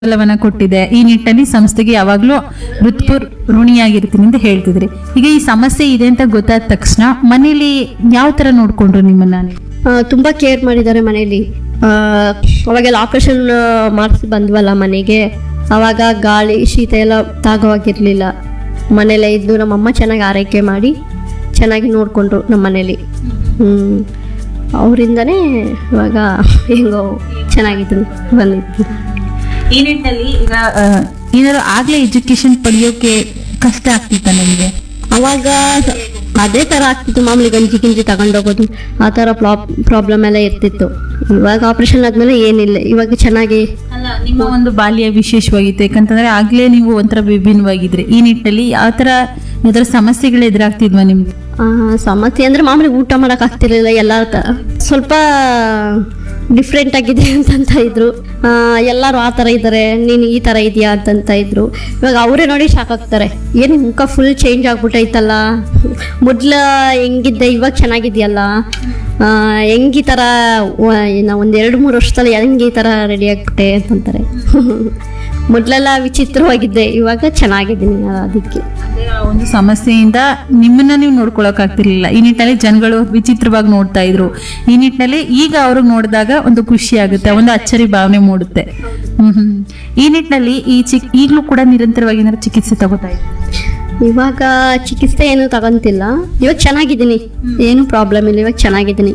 ಬೆಂಬಲವನ್ನ ಕೊಟ್ಟಿದೆ ಈ ನಿಟ್ಟಿನಲ್ಲಿ ಸಂಸ್ಥೆಗೆ ಯಾವಾಗ್ಲೂ ಹೃತ್ಪೂರ್ ಋಣಿಯಾಗಿರ್ತೀನಿ ಅಂತ ಹೇಳ್ತಿದ್ರಿ ಈಗ ಈ ಸಮಸ್ಯೆ ಇದೆ ಅಂತ ಗೊತ್ತಾದ ತಕ್ಷಣ ಮನೇಲಿ ಯಾವ ತರ ನೋಡ್ಕೊಂಡ್ರು ನಿಮ್ಮನ್ನ ನೀವು? ಆ, ತುಂಬ ಕೇರ್ ಮಾಡಿದ್ದಾರೆ ಮನೇಲಿ ಆ, ಅವಾಗೆಲ್ಲ ಆಪ್ರೇಷನ್ ಮಾಡಿಸಿ ಬಂದ್ವಲ್ಲ ಮನೆಗೆ ಅವಾಗ ಗಾಳಿ ಶೀತ ಎಲ್ಲ ತಾಗೋವಾಗಿರಲಿಲ್ಲ ಮನೇಲೇ ಇದ್ದು ನಮ್ಮಮ್ಮ ಚೆನ್ನಾಗಿ ಆರೈಕೆ ಮಾಡಿ ಚೆನ್ನಾಗಿ ನೋಡಿಕೊಂಡ್ರು ನಮ್ಮ ಮನೇಲಿ ಹ್ಞೂ ಅವರಿಂದನೇ ಇವಾಗ ಹೆಂಗೋ ಚೆನ್ನಾಗಿದ್ದು ಬಂದಿದ್ದು ಈ ನಿಟ್ಟಿನಲ್ಲಿ ಈಗ ಆ, ಏನಾದ್ರು ಆಗ್ಲೇ ಎಜುಕೇಶನ್ ಪಡೆಯೋಕೆ ಕಷ್ಟ ಆಗ್ತಿತ್ತ ನಿಮಗೆ ಅವಾಗ ಅದೇ ಥರ ಆಗ್ತಿತ್ತು ಮಾಮೂಲಿ ಗಂಜಿ ಗಿಂಜಿ ತಗೊಂಡೋಗೋದು ಆ ಥರ ಪ್ರಾಬ್ಲಮ್ ಎಲ್ಲ ಇರ್ತಿತ್ತು ಇವಾಗ ಆಪ್ರೇಷನ್ ಆದಮೇಲೆ ಏನಿಲ್ಲ ಇವಾಗ ಚೆನ್ನಾಗಿ ಅಲ್ಲ ನಿಮ್ಮ ಒಂದು ಬಾಲ್ಯ ವಿಶೇಷವಾಗಿತ್ತು ಯಾಕಂತಂದ್ರೆ ಆಗ್ಲೇ ನೀವು ಒಂಥರ ವಿಭಿನ್ನವಾಗಿದ್ರಿ ಈ ನಿಟ್ಟಿನಲ್ಲಿ ಯಾವ ತರ ಯಾವ್ದಾರ ಸಮಸ್ಯೆಗಳು ಎದುರಾಗ್ತಿದ್ವಾ ನಿಮ್ಗೆ ಆ, ಸಮಸ್ಯೆ ಅಂದರೆ ಮಾಮೂಲಿ ಊಟ ಮಾಡೋಕೆ ಆಗ್ತಿರ್ಲಿಲ್ಲ ಎಲ್ಲ ತ- ಸ್ವಲ್ಪ ಡಿಫ್ರೆಂಟ್ ಆಗಿದೆ ಅಂತಂತ ಇದ್ರು ಆ, ಎಲ್ಲರೂ ಆ ಥರ ಇದ್ದಾರೆ ನೀನು ಈ ಥರ ಇದೆಯಾ ಅಂತಂತ ಇದ್ರು ಇವಾಗ ಅವರೇ ನೋಡಿ ಶಾಕ್ ಆಗ್ತಾರೆ ಏನು ಮುಖ ಫುಲ್ ಚೇಂಜ್ ಆಗ್ಬಿಟ್ಟೈತಲ್ಲ ಮೊದ್ಲು ಹೆಂಗಿದ್ದೆ ಇವಾಗ ಚೆನ್ನಾಗಿದೆಯಲ್ಲ ಹೆಂಗೆ ಈ ಥರ ನಾವು ಒಂದು ಎರಡು ಮೂರು ವರ್ಷದಲ್ಲಿ ಹೆಂಗೆ ಈ ಥರ ರೆಡಿ ಆಗ್ಬಿಟ್ಟೆ ಅಂತಂತಾರೆ ಮೊದಲೆಲ್ಲ ವಿಚಿತ್ರವಾಗಿದ್ದೆ ಇವಾಗ ಚೆನ್ನಾಗಿದ್ದೀನಿ ಅದಕ್ಕೆ ಅದೇ ಆ ಒಂದು ಸಮಸ್ಯೆಯಿಂದ ನಿಮ್ಮನ್ನ ನೀವು ನೋಡ್ಕೊಳಕ್ ಆಗ್ತಿರ್ಲಿಲ್ಲ ಈ ನಿಟ್ಟಿನಲ್ಲಿ ಜನಗಳು ವಿಚಿತ್ರವಾಗಿ ನೋಡ್ತಾ ಇದ್ರು ಈ ನಿಟ್ಟಿನಲ್ಲಿ ಈಗ ಅವ್ರಿಗೆ ನೋಡಿದಾಗ ಒಂದು ಖುಷಿ ಆಗುತ್ತೆ ಒಂದು ಅಚ್ಚರಿ ಭಾವನೆ ಮೂಡುತ್ತೆ ಹ್ಮ್ ಹ್ಮ್. ಈ ನಿಟ್ಟಿನಲ್ಲಿ ಈ ಚಿಕ್ ಈಗಲೂ ಕೂಡ ನಿರಂತರವಾಗಿ ಏನಾದ್ರು ಚಿಕಿತ್ಸೆ ತಗೋತಾ ಇದ್ದೀರಾ? ಇವಾಗ ಚಿಕಿತ್ಸೆ ಏನು ತಗೊಂತಿಲ್ಲ ಇವಾಗ ಚೆನ್ನಾಗಿದ್ದೀನಿ ಏನು ಪ್ರಾಬ್ಲಮ್ ಇಲ್ಲ ಇವಾಗ ಚೆನ್ನಾಗಿದ್ದೀನಿ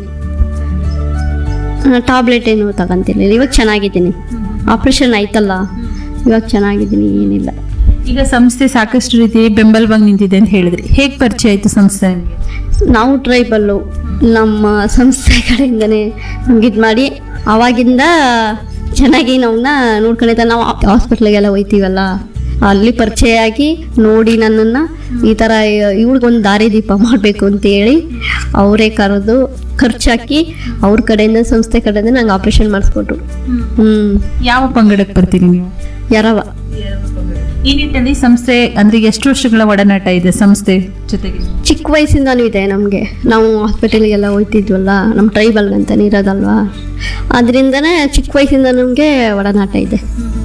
ಟಾಬ್ಲೆಟ್ ಏನು ತಗೊಂತಿಲ್ಲ ಇವಾಗ ಚೆನ್ನಾಗಿದ್ದೀನಿ ಆಪ್ರೇಷನ್ ಆಯ್ತಲ್ಲ ಇವಾಗ ಚೆನ್ನಾಗಿದ್ದೀನಿ ಏನಿಲ್ಲ ಈಗ ಸಂಸ್ಥೆ ಸಾಕಷ್ಟು ರೀತಿ ಬೆಂಬಲವಾಗಿ ನಿಂತಿದೆ ಅಂತ ಹೇಳಿದ್ರಿ ಹೇಗ್ ಪರಿಚಯ ಆಯ್ತು ಸಂಸ್ಥೆ ನಿಮಗೆ ನಾವು ಟ್ರೈಬಲ್ಲು ನಮ್ಮ ಸಂಸ್ಥೆ ಕಡೆಯಿಂದನೇ ನಮ್ಗೆ ಇದು ಮಾಡಿ ಅವಾಗಿಂದ ಚೆನ್ನಾಗಿ ನಮ್ಮನ್ನ ನೋಡ್ಕೊಂಡಿದ್ದ ನಾವು ಹಾಸ್ಪಿಟ್ಲಿಗೆಲ್ಲ ಹೋಯ್ತೀವಲ್ಲ ಅಲ್ಲಿ ಪರಿಚಯ ಆಗಿ ನೋಡಿ ನನ್ನನ್ನು ಈ ಥರ ಇವ್ಳಿಗೊಂದು ದಾರಿ ದೀಪ ಮಾಡಬೇಕು ಅಂತ ಹೇಳಿ ಅವರೇ ಕರೆದು ಖರ್ಚಾಕಿ ಅವ್ರ ಕಡೆಯಿಂದ ಸಂಸ್ಥೆ ಕಡೆಯಿಂದ ನಂಗೆ ಆಪ್ರೇಷನ್ ಮಾಡಿಸ್ಕೊಟ್ರು ಹ್ಞೂ ಯಾವ ಪಂಗಡಕ್ಕೆ ಬರ್ತೀರಿ ನೀವು ಯಾರವ ಈ ನಿಟ್ಟಿನಲ್ಲಿ ಸಂಸ್ಥೆ ಅಂದ್ರೆ ಎಷ್ಟು ವರ್ಷಗಳ ಒಡನಾಟ ಇದೆ ಸಂಸ್ಥೆ ಜೊತೆಗೆ ಚಿಕ್ಕ ವಯಸ್ಸಿಂದನೂ ಇದೆ ನಮಗೆ ನಾವು ಹಾಸ್ಪಿಟಲ್ಗೆಲ್ಲ ಹೋಗ್ತಿದ್ವಲ್ಲ ನಮ್ಮ ಟ್ರೈಬಲ್ಗಂತಾನೆ ಇರೋದಲ್ವಾ ಅದರಿಂದನೇ ಚಿಕ್ಕ ವಯಸ್ಸಿಂದ ನಮಗೆ ಒಡನಾಟ ಇದೆ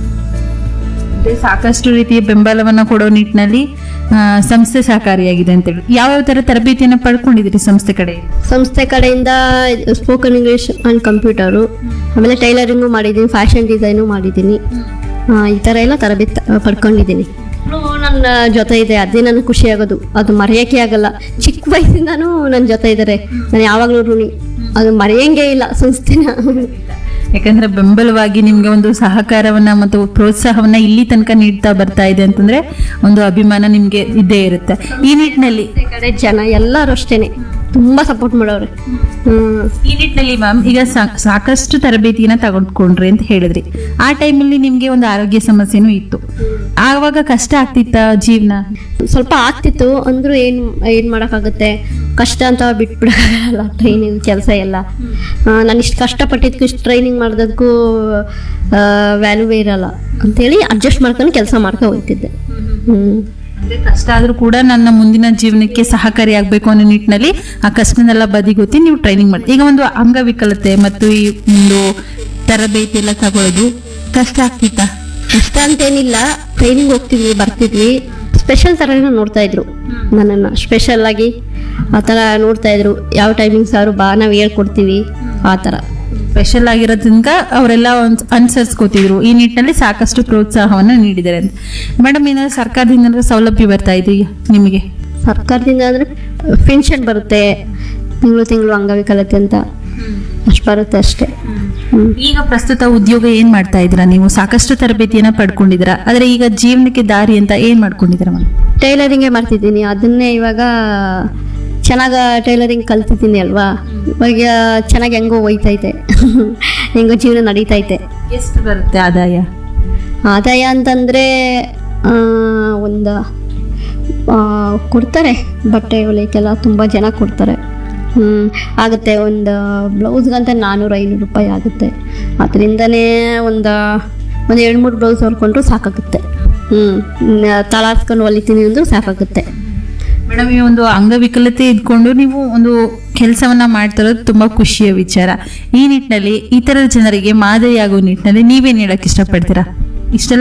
ಮತ್ತೆ ಸಾಕಷ್ಟು ರೀತಿಯ ಬೆಂಬಲವನ್ನ ಕೊಡೋ ನಿಟ್ಟಿನಲ್ಲಿ ಆ, ಸಂಸ್ಥೆ ಸಹಕಾರಿಯಾಗಿದೆ ಅಂತೇಳಿ ಯಾವ್ಯಾವ ತರ ತರಬೇತಿಯನ್ನ ಪಡ್ಕೊಂಡಿದ್ದೀರಿ ಸಂಸ್ಥೆ ಕಡೆ ಸಂಸ್ಥೆ ಕಡೆಯಿಂದ ಸ್ಪೋಕನ್ ಇಂಗ್ಲೀಷ್ ಆ್ಯಂಡ್ ಕಂಪ್ಯೂಟರು ಆಮೇಲೆ ಟೈಲರಿಂಗು ಮಾಡಿದ್ದೀನಿ ಫ್ಯಾಷನ್ ಡಿಸೈನು ಮಾಡಿದ್ದೀನಿ ಆ, ಈ ಥರ ಎಲ್ಲ ತರಬೇತಿ ತ- ಪಡ್ಕೊಂಡಿದ್ದೀನಿ ಇನ್ನು ನನ್ನ ಜೊತೆ ಇದೆ ಅದೇ ನನಗೆ ಖುಷಿ ಆಗೋದು ಅದು ಮರೆಯೋಕ್ಕೆ ಆಗಲ್ಲ ಚಿಕ್ಕ ವಯಸ್ಸಿಂದನೂ ನನ್ನ ಜೊತೆ ಇದ್ದಾರೆ ನಾನು ಯಾವಾಗಲೂ ಋಣಿ ಅದು ಮರೆಯಂಗೇ ಇಲ್ಲ ಸಂಸ್ಥೆನ ಯಾಕಂದ್ರೆ ಬೆಂಬಲವಾಗಿ ನಿಮ್ಗೆ ಒಂದು ಸಹಕಾರವನ್ನ ಮತ್ತು ಪ್ರೋತ್ಸಾಹವನ್ನ ಇಲ್ಲಿ ತನಕ ನೀಡ್ತಾ ಬರ್ತಾ ಇದೆ ಅಂತಂದ್ರೆ ಒಂದು ಅಭಿಮಾನ ನಿಮ್ಗೆ ಇದ್ದೇ ಇರುತ್ತೆ ಈ ನಿಟ್ಟಿನಲ್ಲಿ ಈ ಕಡೆ ಜನ ಎಲ್ಲರೂ ಅಷ್ಟೇನೆ ತುಂಬ ಸಪೋರ್ಟ್ ಮಾಡೋರೆ ಹ್ಮ್ ಈ ನಿಟ್ಟಿನಲ್ಲಿ ಮ್ಯಾಮ್ ಈಗ ಸಾ- ಸಾಕಷ್ಟು ತರಬೇತಿಯನ್ನ ತಗೊಂಡ್ಕೊಂಡ್ರಿ ಅಂತ ಹೇಳಿದ್ರಿ ಆ ಟೈಮಲ್ಲಿ ನಿಮ್ಗೆ ಒಂದು ಆರೋಗ್ಯ ಸಮಸ್ಯೆನೂ ಇತ್ತು ಆವಾಗ ಕಷ್ಟ ಆಗ್ತಿತ್ತ ಜೀವನ ಸ್ವಲ್ಪ ಆಗ್ತಿತ್ತು ಅಂದ್ರೂ ಏನು ಏನು ಮಾಡೋಕ್ಕಾಗುತ್ತೆ ಕಷ್ಟ ಅಂತ ಬಿಟ್ಬಿಡೋಕ್ಕಾಗಲ್ಲ ಟ್ರೈನಿಂಗ್ ಕೆಲಸ ಎಲ್ಲ ನಾನು ಇಷ್ಟು ಕಷ್ಟಪಟ್ಟಿದ್ದಕ್ಕೂ ಇಷ್ಟು ಟ್ರೈನಿಂಗ್ ಮಾಡೋದಕ್ಕೂ ವ್ಯಾಲ್ಯೂವೇ ಇರಲ್ಲ ಅಂತೇಳಿ ಅಡ್ಜಸ್ಟ್ ಮಾಡ್ಕೊಂಡು ಕೆಲಸ ಮಾಡ್ಕೊ ಹೋಗ್ತಿದ್ದೆ ಹ್ಞೂ ಅಂದ್ರೆ ಕಷ್ಟ ಆದ್ರೂ ಕೂಡ ನನ್ನ ಮುಂದಿನ ಜೀವನಕ್ಕೆ ಸಹಕಾರಿ ಆಗ್ಬೇಕು ಅನ್ನೋ ನಿಟ್ಟಿನಲ್ಲಿ ಆ ಕಷ್ಟನೆಲ್ಲ ಬದಿಗೊತ್ತಿ ನೀವು ಟ್ರೈನಿಂಗ್ ಮಾಡಿ ಈಗ ಒಂದು ಅಂಗವಿಕಲತೆ ಮತ್ತು ಈ ಒಂದು ತರಬೇತಿ ಎಲ್ಲ ತಗೊಳ್ಳೋದು ಕಷ್ಟ ಆಗ್ತಿತ್ತಾ ಕಷ್ಟ ಅಂತೇನಿಲ್ಲ ಟ್ರೈನಿಂಗ್ ಹೋಗ್ತಿದ್ವಿ ಬರ್ತಿದ್ವಿ ಸ್ಪೆಷಲ್ ಥರನೇ ನೋಡ್ತಾ ಇದ್ರು ನನ್ನನ್ನು ಸ್ಪೆಷಲ್ ಆಗಿ ಆ ಥರ ನೋಡ್ತಾ ಇದ್ರು ಯಾವ ಟೈಮಿಂಗ್ಸ್ ಅವರು ಬಾ ನಾವು ಹೇಳ್ಕೊಡ್ತೀವಿ ಆ ಥರ ಸ್ಪೆಷಲ್ ಆಗಿರೋದ್ರಿಂದ ಅವರೆಲ್ಲ ಒಂದು ಅನುಸರಿಸ್ಕೋತಿದ್ರು ಈ ನಿಟ್ಟಿನಲ್ಲಿ ಸಾಕಷ್ಟು ಪ್ರೋತ್ಸಾಹವನ್ನ ನೀಡಿದ್ದಾರೆ ಅಂತ ಮೇಡಮ್ ಏನಾದ್ರು ಸರ್ಕಾರದಿಂದ ಏನಾದ್ರು ಸೌಲಭ್ಯ ಬರ್ತಾ ಇದೆಯಾ ನಿಮಗೆ ಸರ್ಕಾರದಿಂದ ಅಂದರೆ ಪೆನ್ಷನ್ ಬರುತ್ತೆ ತಿಂಗಳು ತಿಂಗಳು ಅಂಗವಿಕಲತೆ ಅಂತ ಅಷ್ಟು ಬರುತ್ತೆ ಅಷ್ಟೇ ಹ್ಮ್. ಈಗ ಪ್ರಸ್ತುತ ಉದ್ಯೋಗ ಏನ್ ಮಾಡ್ತಾ ಇದ್ದೀರಾ ನೀವು ಸಾಕಷ್ಟು ತರಬೇತಿಯನ್ನ ಪಡ್ಕೊಂಡಿದ್ದೀರಾ ಆದ್ರೆ ಈಗ ಜೀವನಕ್ಕೆ ದಾರಿ ಅಂತ ಏನ್ ಮಾಡ್ಕೊಂಡಿದ್ದೀರಾ ಮೇಡಮ್ ಟೈಲರಿಂಗೇ ಮಾಡ್ತಿದ್ದೀನಿ ಅದನ್ನೇ ಇವಾಗ ಚೆನ್ನಾಗಿ ಟೈಲರಿಂಗ್ ಕಲ್ತಿದ್ದೀನಿ ಅಲ್ವಾ ಇವಾಗ ಚೆನ್ನಾಗಿ ಹೆಂಗೋ ಹೋಯ್ತೈತೆ ಹೆಂಗೋ ಜೀವನ ನಡೀತೈತೆ ಎಷ್ಟು ಬರುತ್ತೆ ಆದಾಯ ಆದಾಯ ಅಂತಂದರೆ ಒಂದು ಆ, ಕೊಡ್ತಾರೆ ಬಟ್ಟೆ ಹೊಲಿಯಕ್ಕೆಲ್ಲ ತುಂಬ ಜನ ಕೊಡ್ತಾರೆ ಹ್ಞೂ ಆಗುತ್ತೆ ಒಂದು ಬ್ಲೌಸ್ಗಂತ ನಾನ್ನೂರು ಐನೂರು ರೂಪಾಯಿ ಆಗುತ್ತೆ ಅದರಿಂದನೇ ಒಂದು ಒಂದು ಎರಡು ಮೂರು ಬ್ಲೌಸ್ ಹೊಲ್ಕೊಂಡ್ರು ಸಾಕಾಗುತ್ತೆ ಹ್ಞೂ ತಳಾರ್ಸ್ಕೊಂಡು ಹೊಲಿತೀನಿ ಅಂದರೂ ಸಾಕಾಗುತ್ತೆ ಮೇಡಮ್ ಈ ಒಂದು ಅಂಗವಿಕಲತೆ ಇದ್ಕೊಂಡು ನೀವು ಒಂದು ಕೆಲಸವನ್ನ ಮಾಡ್ತಿರೋದು ತುಂಬಾ ಖುಷಿಯ ವಿಚಾರ ಈ ನಿಟ್ಟಿನಲ್ಲಿ ಇತರ ಜನರಿಗೆ ಮಾದರಿಯಾಗುವ ನಿಟ್ಟಿನಲ್ಲಿ ನೀವೇನ್ ಹೇಳಕ್ ಇಷ್ಟಪಡ್ತೀರಾ ಇಷ್ಟೆಲ್ಲ